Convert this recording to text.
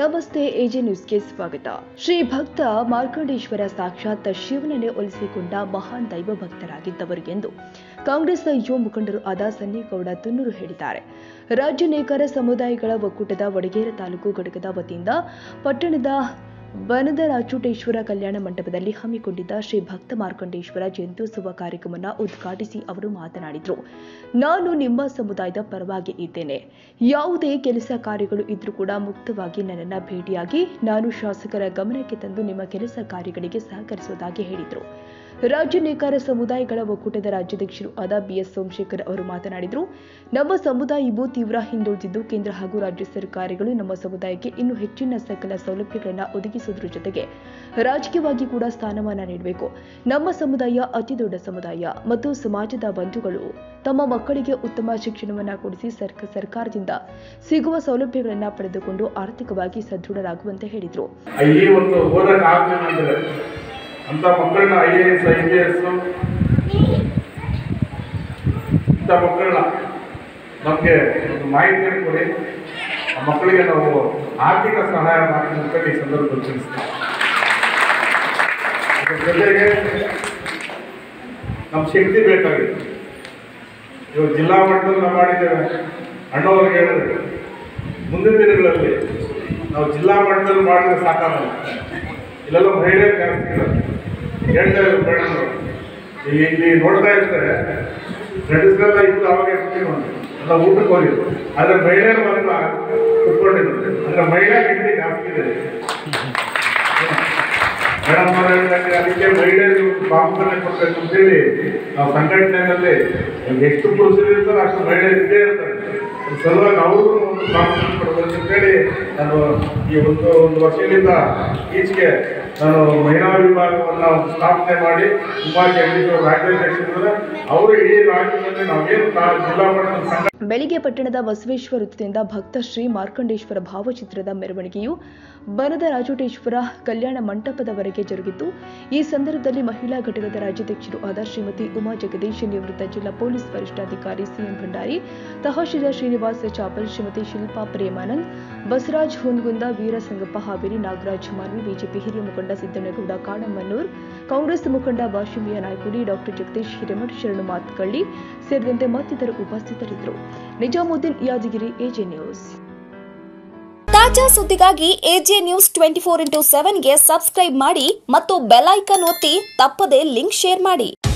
ನಮಸ್ತೆ ಎಜೆ ನ್ಯೂಸ್ಗೆ ಸ್ವಾಗತ ಶ್ರೀ ಭಕ್ತ ಮಾರ್ಕಂಡೇಶ್ವರ ಸಾಕ್ಷಾತ್ ಶಿವನನ್ನೇ ಒಲಿಸಿಕೊಂಡ ಮಹಾನ್ ದೈವ ಭಕ್ತರಾಗಿದ್ದವರು ಎಂದು ಕಾಂಗ್ರೆಸ್ ಯುವ ಮುಖಂಡರು ಆದ ಸನ್ನೇಗೌಡ ತುನ್ನೂರು ಹೇಳಿದ್ದಾರೆ ರಾಜ್ಯ ನೇಕಾರ ಸಮುದಾಯಗಳ ಒಕ್ಕೂಟದ ವಡಗೇರ ತಾಲೂಕು ಘಟಕದ ವತಿಯಿಂದ ಪಟ್ಟಣದ ಬನದ ರಾಚುಟೇಶ್ವರ ಕಲ್ಯಾಣ ಮಂಟಪದಲ್ಲಿ ಹಮ್ಮಿಕೊಂಡಿದ್ದ ಶ್ರೀ ಭಕ್ತ ಮಾರ್ಕಂಡೇಶ್ವರ ಜಯಂತ್ಯೋತ್ಸವ ಕಾರ್ಯಕ್ರಮವನ್ನು ಉದ್ಘಾಟಿಸಿ ಅವರು ಮಾತನಾಡಿದರು ನಾನು ನಿಮ್ಮ ಸಮುದಾಯದ ಪರವಾಗಿ ಇದ್ದೇನೆ ಯಾವುದೇ ಕೆಲಸ ಕಾರ್ಯಗಳು ಇದ್ರೂ ಕೂಡ ಮುಕ್ತವಾಗಿ ನನ್ನನ್ನು ಭೇಟಿಯಾಗಿ ನಾನು ಶಾಸಕರ ಗಮನಕ್ಕೆ ತಂದು ನಿಮ್ಮ ಕೆಲಸ ಕಾರ್ಯಗಳಿಗೆ ಸಹಕರಿಸುವುದಾಗಿ ಹೇಳಿದರು ರಾಜ್ಯ ನೇಕಾರ ಸಮುದಾಯಗಳ ಒಕ್ಕೂಟದ ರಾಜ್ಯಾಧ್ಯಕ್ಷರು ಆದ ಬಿಎಸ್ ಸೋಮಶೇಖರ್ ಅವರು ಮಾತನಾಡಿದರು ನಮ್ಮ ಸಮುದಾಯವು ತೀವ್ರ ಹಿಂದುಳಿದಿದ್ದು ಕೇಂದ್ರ ಹಾಗೂ ರಾಜ್ಯ ಸರ್ಕಾರಗಳು ನಮ್ಮ ಸಮುದಾಯಕ್ಕೆ ಇನ್ನೂ ಹೆಚ್ಚಿನ ಸಕಲ ಸೌಲಭ್ಯಗಳನ್ನು ಒದಗಿಸುವುದರ ಜೊತೆಗೆ ರಾಜಕೀಯವಾಗಿ ಕೂಡ ಸ್ಥಾನಮಾನ ನೀಡಬೇಕು ನಮ್ಮ ಸಮುದಾಯ ಅತಿ ದೊಡ್ಡ ಸಮುದಾಯ ಮತ್ತು ಸಮಾಜದ ಬಂಧುಗಳು ತಮ್ಮ ಮಕ್ಕಳಿಗೆ ಉತ್ತಮ ಶಿಕ್ಷಣವನ್ನು ಕೊಡಿಸಿ ಸರ್ಕ ಸರ್ಕಾರದಿಂದ ಸಿಗುವ ಸೌಲಭ್ಯಗಳನ್ನು ಪಡೆದುಕೊಂಡು ಆರ್ಥಿಕವಾಗಿ ಸದೃಢರಾಗುವಂತೆ ಹೇಳಿದರು ಈ ಒಂದು ಓದಕ್ಕೆ ಆಗಲಿಲ್ಲ ಅಂದರೆ ಅಂಥ ಮಕ್ಕಳನ್ನ I A S I P S ಇಂಥ ಮಕ್ಕಳನ್ನ ನಮಗೆ ಒಂದು ಮಾಹಿತಿಯನ್ನು ಕೊಡಿ ಆ ಮಕ್ಕಳಿಗೆ ನಾವು ಆರ್ಥಿಕ ಸಹಾಯ ಮಾಡ್ತೀವಿ ಅಂತ ಈ ಸಂದರ್ಭದಲ್ಲಿ ತಿಳಿಸ್ತೀವಿ ಅದ್ರ ಜೊತೆಗೆ ನಮ್ಮ ಶಕ್ತಿ ಬೇಕಾಗಿದೆ ಇವಾಗ ಜಿಲ್ಲಾ ಮಟ್ಟದಲ್ಲಿ ನಾವು ಮಾಡಿದ್ದೇವೆ ಅಣ್ಣವ್ರಿಗೆ ಹೇಳಿದ್ರೆ ಮುಂದಿನ ದಿನಗಳಲ್ಲಿ ನಾವು ಜಿಲ್ಲಾ ಮಟ್ಟದಲ್ಲಿ ಮಾಡಿದ್ರೆ ಸಾಕಾಗಲ್ಲ ಇಲ್ಲೆಲ್ಲ ಮಹಿಳೆಯರು ಜಾಸ್ತಿ ಇದ್ದಾರೆ ಹೇಳ್ತಾ ಇದ್ದಾರೆ ಮೇಡಮ್ ಈ ಇಲ್ಲಿ ನೋಡ್ತಾ ಇರ್ತಾರೆ ಗಂಡಸರೆಲ್ಲ ಇತ್ತು ಅವಾಗ ಇರ್ತೀವಿ ನೋಡಿ ಎಲ್ಲ ಊಟಕ್ಕೆ ಹೋಗಿದ್ರು ಆದರೆ ಮಹಿಳೆಯರು ಮಾತ್ರ ಕುತ್ಕೊಂಡಿದ್ದಾರೆ ಅಂದರೆ ಮಹಿಳಾ ಶಕ್ತಿ ಜಾಸ್ತಿ ಇದೆ ಮೇಡಮ್ ಅವರು ಹೇಳಿದಂಗೆ ಅದಕ್ಕೆ ಮಹಿಳೆಯರಿಗೆ ಒಂದು ಪ್ರಾಮುಖ್ಯತೆ ಕೊಡ್ಬೇಕು ಅಂತೇಳಿ ನಾವು ಸಂಘಟನೆಯಲ್ಲಿ ಎಷ್ಟು ಪುರುಷರು ಇರ್ತಾರೆ ಅಷ್ಟು ಮಹಿಳೆಯರು ಇದ್ದೇ ಇರ್ತಾರೆ ಅದ್ರ ಸಲುವಾಗಿ ಅವರು ಒಂದು ಪ್ರಾಮುಖ್ಯತೆ ಕೊಡಬೇಕು ಅಂತೇಳಿ ನಾನು ಈ ಒಂದು ಒಂದು ವರ್ಷದಿಂದ ಈಚೆಗೆ ನಾನು ಮಹಿಳಾ ವಿಭಾಗವನ್ನು ಒಂದು ಸ್ಥಾಪನೆ ಮಾಡಿ ಉಮಾಜಿ ಅಂಗಡಿಯವರು ರಾಜ್ಯಾಧ್ಯಕ್ಷರಿದ್ದಾರೆ ಅವರು ಇಡೀ ರಾಜ್ಯದಲ್ಲಿ ನಾವೇನು ತಾ- ಜಿಲ್ಲಾ ಮಟ್ಟದ ಸಂಘ ಬೆಳಿಗ್ಗೆ ಪಟ್ಟಣದ ಬಸವೇಶ್ವರ ವೃತ್ತದಿಂದ ಭಕ್ತ ಶ್ರೀ ಮಾರ್ಕಂಡೇಶ್ವರ ಭಾವಚಿತ್ರದ ಮೆರವಣಿಗೆಯು ಬನದ ರಾಜೋಟೇಶ್ವರ ಕಲ್ಯಾಣ ಮಂಟಪದವರೆಗೆ ಜರುಗಿತು ಈ ಸಂದರ್ಭದಲ್ಲಿ ಮಹಿಳಾ ಘಟಕದ ರಾಜ್ಯಾಧ್ಯಕ್ಷರು ಆದ ಶ್ರೀಮತಿ ಉಮಾ ಜಗದೀಶ್ ನಿವೃತ್ತ ಜಿಲ್ಲಾ ಪೊಲೀಸ್ ವರಿಷ್ಠಾಧಿಕಾರಿ ಸಿಎಂ ಭಂಡಾರಿ ತಹಶೀಲ್ದಾರ್ ಶ್ರೀನಿವಾಸ ಚಾಪಲ್ ಶ್ರೀಮತಿ ಶಿಲ್ಪಾ ಪ್ರೇಮಾನಂದ್ ಬಸವರಾಜ್ ಹುನ್ಗುಂದ ವೀರ ಸಂಗಪ್ಪ ಹಾವೇರಿ ನಾಗರಾಜ್ ಮಾನ್ವಿ ಬಿಜೆಪಿ ಹಿರಿಯ ಮುಖಂಡ ಸಿದ್ದನಗೌಡ ಕಾಡಮ್ಮನೂರ್ ಕಾಂಗ್ರೆಸ್ ಮುಖಂಡ ಬಾಷಿಮಿಯ ನಾಯ್ಕುಡಿ ಡಾಕ್ಟರ್ ಜಗದೀಶ್ ಹಿರೇಮಠ್ ಶರಣು ಮಾತ್ಕಳ್ಳಿ ಸೇರಿದಂತೆ ಮತ್ತಿತರರು ಉಪಸ್ಥಿತರಿದ್ದರು ನಿಜಾಮುದ್ದೀನ್ ಯಾದಗಿರಿ ಎಜೆ ನ್ಯೂಸ್ ತಾಜಾ ಸುದ್ದಿಗಾಗಿ AJ news twenty four into ಸೆವೆನ್ಗೆ ಸಬ್ಸ್ಕ್ರೈಬ್ ಮಾಡಿ ಮತ್ತು ಬೆಲ್ ಐಕನ್ ಒತ್ತಿ ತಪ್ಪದೇ ಲಿಂಕ್ ಶೇರ್ ಮಾಡಿ